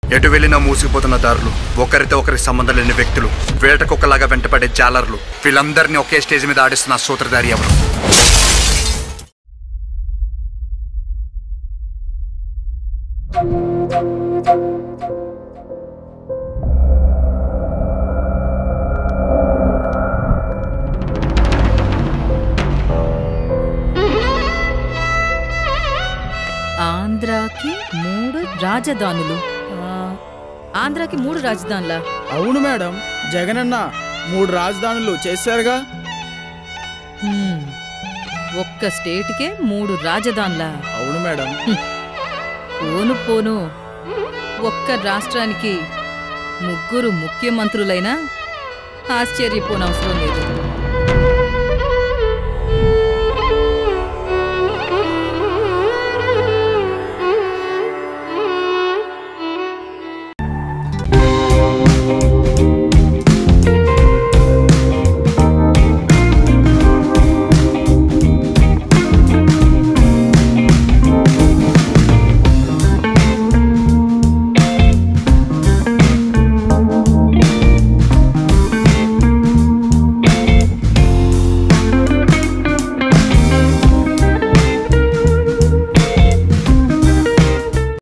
ఎటు వెళ్ళినా మూసిపోతున్న దారులు ఒకరితో ఒకరికి సంబంధం లేని వ్యక్తులు వేటకొకలాగా వెంటపడే జాలర్లు వీళ్ళందరినీ ఒకే స్టేజ్ మీద ఆడిస్తున్న ఆ సూత్రధారి ఎవరు ఆంధ్రాకి మూడు రాజధానులు ఆ, ఆంధ్రాకి మూడు రాజధానులా అవును మేడం జగనన్న మూడు రాజధానులు చేశారుగా హ్మ్. ఒక్క స్టేట్కే మూడు రాజధానులా అవును మేడం పోను పోను ఒక్క రాష్ట్రానికి ముగ్గురు ముఖ్యమంత్రులైనా ఆశ్చర్యపోనవసరం లేదు